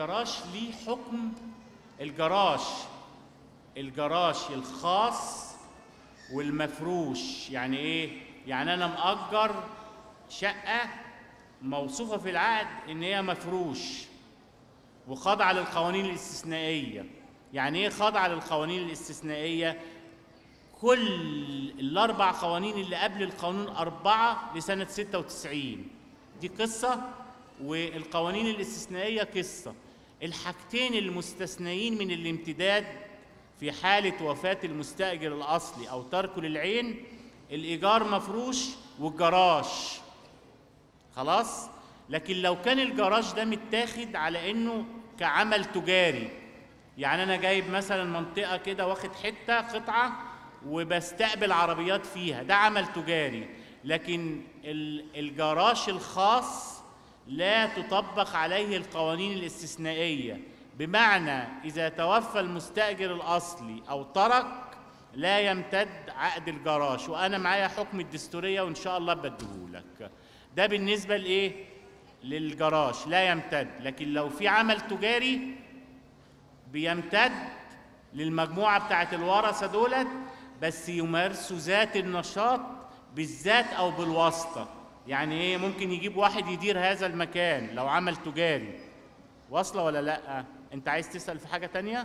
الجراج ليه حكم الجراج الجراج الخاص والمفروش يعني ايه يعني انا مأجر شقة موصوفة في العقد ان هي مفروش وخاضعة للقوانين الاستثنائية يعني ايه خاضعة للقوانين الاستثنائية كل الاربع قوانين اللي قبل القانون أربعة لسنة 96 دي قصة والقوانين الاستثنائية قصة الحاجتين المستثنيين من الامتداد في حالة وفاة المستأجر الأصلي أو تركه للعين الإيجار مفروش والجراج خلاص لكن لو كان الجراج ده متاخد على إنه كعمل تجاري يعني أنا جايب مثلا منطقة كده واخد حتة قطعة وبستقبل عربيات فيها ده عمل تجاري لكن ال- الجراج الخاص لا تطبق عليه القوانين الاستثنائية بمعنى إذا توفى المستأجر الأصلي أو ترك لا يمتد عقد الجراج وأنا معايا حكم الدستورية وإن شاء الله بديهولك ده بالنسبة لإيه؟ للجراج لا يمتد لكن لو في عمل تجاري بيمتد للمجموعة بتاعت الورثة دولت بس يمارسوا ذات النشاط بالذات أو بالواسطة يعني إيه ممكن يجيب واحد يدير هذا المكان لو عمل تجاري واصلة ولا لأ أنت عايز تسأل في حاجة تانية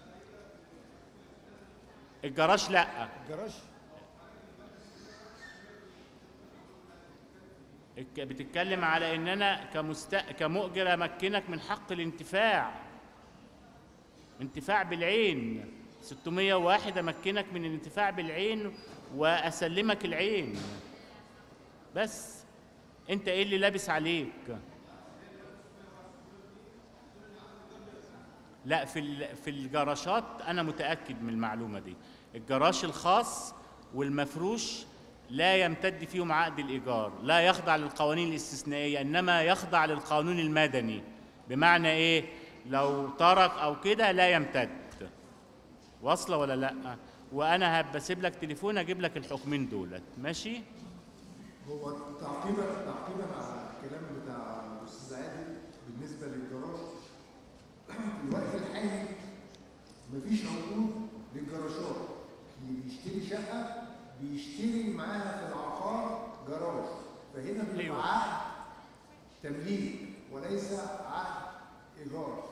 الجراج لأ الجراج الك- بتتكلم على ان انا كمست... كمؤجر امكنك من حق الانتفاع انتفاع بالعين 601 امكنك من الانتفاع بالعين واسلمك العين بس انت ايه اللي لابس عليك لا في ال- في الجراشات انا متاكد من المعلومه دي الجراش الخاص والمفروش لا يمتد فيهم عقد الايجار لا يخضع للقوانين الاستثنائيه انما يخضع للقانون المدني بمعنى ايه لو ترك او كده لا يمتد واصله ولا لا وانا هبقى اسيب لك تليفون اجيب لك الحكمين دولت ماشي هو تعقيبا تعقيبا على الكلام بتاع الاستاذ عادل بالنسبه للجراج في الوقت الحالي مفيش عقود للجراشات اللي بيشتري شقه بيشتري معاها في العقار جراج فهنا بيبقى أيوة. عقد تمليك وليس عقد ايجار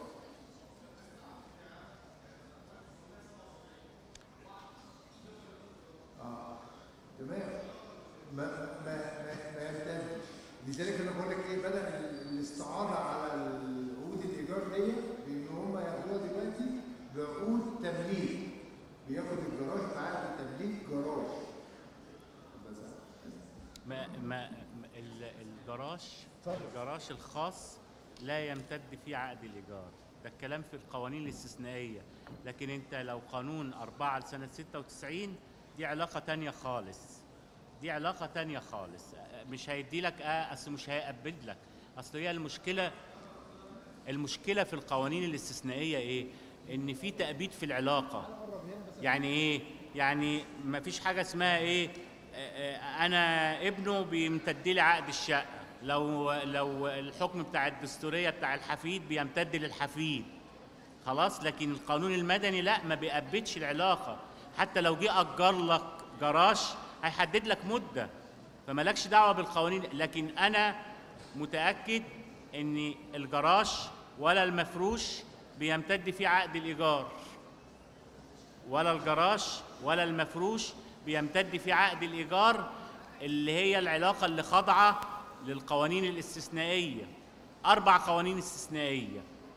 اه تمام ما ما ما, ما يمتدش لذلك انا بقول لك ايه بدل ال- الاستعاره على عقود الايجار دي بان هم ياخدوها دلوقتي بعقود تمليك بياخد الجراج معاه تمليك جراج بس ما ما ما- ال- الجراج الجراج الخاص لا يمتد فيه عقد الإيجار ده الكلام في القوانين الاستثنائية لكن أنت لو قانون أربعة لسنة 96 دي علاقة تانية خالص دي علاقة تانية خالص مش هيدي لك اه أصل مش هيقبض لك أصل هي المشكلة المشكلة في القوانين الاستثنائية إيه؟ إن في تأبيد في العلاقة يعني ايه يعني ما فيش حاجه اسمها ايه آه، آه، انا ابنه بيمتد لي عقد الشقه لو لو الحكم بتاع الدستوريه بتاع الحفيد بيمتد للحفيد خلاص لكن القانون المدني لا ما بيأبدش العلاقه حتى لو جه اجر لك جراج هيحدد لك مده فمالكش دعوه بالقوانين لكن انا متاكد ان الجراج ولا المفروش بيمتد فيه عقد الايجار ولا الجراج ولا المفروش بيمتد في عقد الإيجار اللي هي العلاقة اللي خاضعة للقوانين الاستثنائية أربع قوانين استثنائية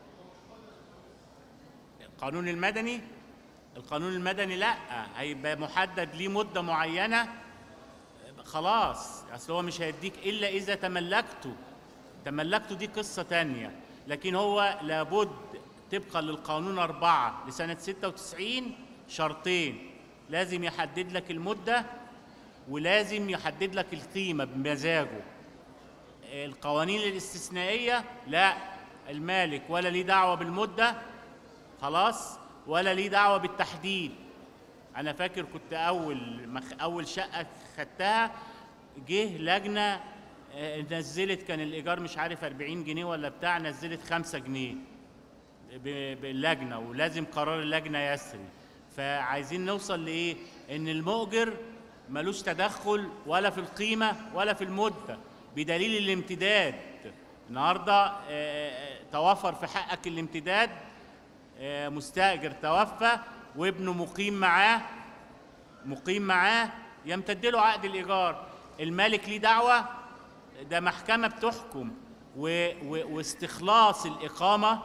القانون المدني القانون المدني لا هيبقى محدد ليه مدة معينة خلاص اصل هو مش هيديك الا اذا تملكته تملكته دي قصه تانية لكن هو لابد طبقا للقانون أربعة لسنة 96 شرطين لازم يحدد لك المدة ولازم يحدد لك القيمة بمزاجه القوانين الاستثنائية لا المالك ولا ليه دعوة بالمدة خلاص ولا ليه دعوة بالتحديد انا فاكر كنت اول مخ اول شقه خدتها جه لجنه آه، نزلت كان الايجار مش عارف 40 جنيه ولا بتاع نزلت 5 جنيه ب- باللجنه ولازم قرار اللجنه يسري فعايزين نوصل لايه ان المؤجر ملوش تدخل ولا في القيمه ولا في المده بدليل الامتداد النهارده آه، آه، توفر في حقك الامتداد آه، مستاجر توفى وابنه مقيم معاه مقيم معاه يمتد له عقد الايجار المالك ليه دعوه ده محكمه بتحكم و و واستخلاص الاقامه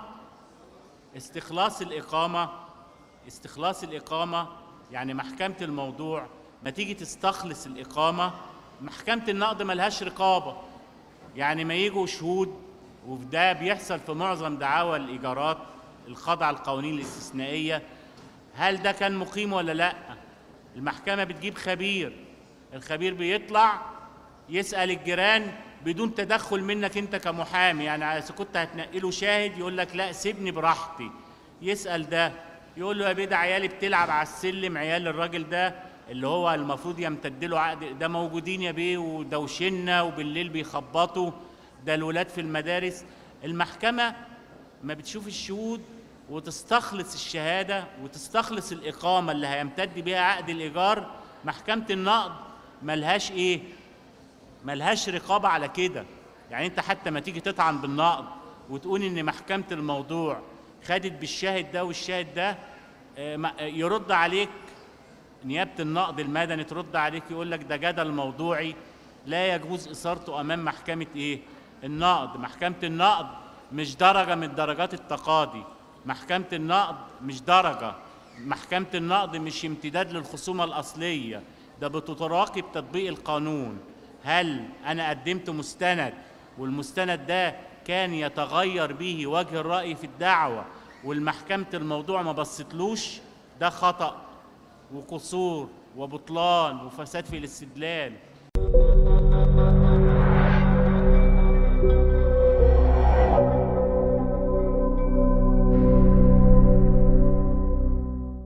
استخلاص الاقامه استخلاص الاقامه يعني محكمه الموضوع ما تيجي تستخلص الاقامه محكمه النقض ملهاش رقابه يعني ما يجوا شهود وده بيحصل في معظم دعاوى الايجارات الخاضعه للقوانين الاستثنائيه هل ده كان مقيم ولا لا المحكمه بتجيب خبير الخبير بيطلع يسال الجيران بدون تدخل منك انت كمحامي يعني اذا كنت هتنقله شاهد يقول لك لا سيبني براحتي يسال ده يقول له يا بيه ده عيالي بتلعب على السلم عيال الراجل ده اللي هو المفروض يمتد له عقد ده موجودين يا بيه ودوشنا وبالليل بيخبطوا ده الولاد في المدارس المحكمه ما بتشوف الشهود وتستخلص الشهاده وتستخلص الاقامه اللي هيمتد بيها عقد الايجار محكمه النقض ملهاش ايه ملهاش رقابه على كده يعني انت حتى ما تيجي تطعن بالنقض وتقول ان محكمه الموضوع خدت بالشاهد ده والشاهد ده آه، ما- آه، يرد عليك نيابه النقض المدني ترد عليك يقول لك ده جدل موضوعي لا يجوز اثارته امام محكمه ايه النقض محكمه النقض مش درجه من درجات التقاضي محكمه النقض مش درجه محكمه النقض مش امتداد للخصومه الاصليه ده بتراقب تطبيق القانون هل انا قدمت مستند والمستند ده كان يتغير به وجه الراي في الدعوه والمحكمه الموضوع ما بصتلوش ده خطأ وقصور وبطلان وفساد في الاستدلال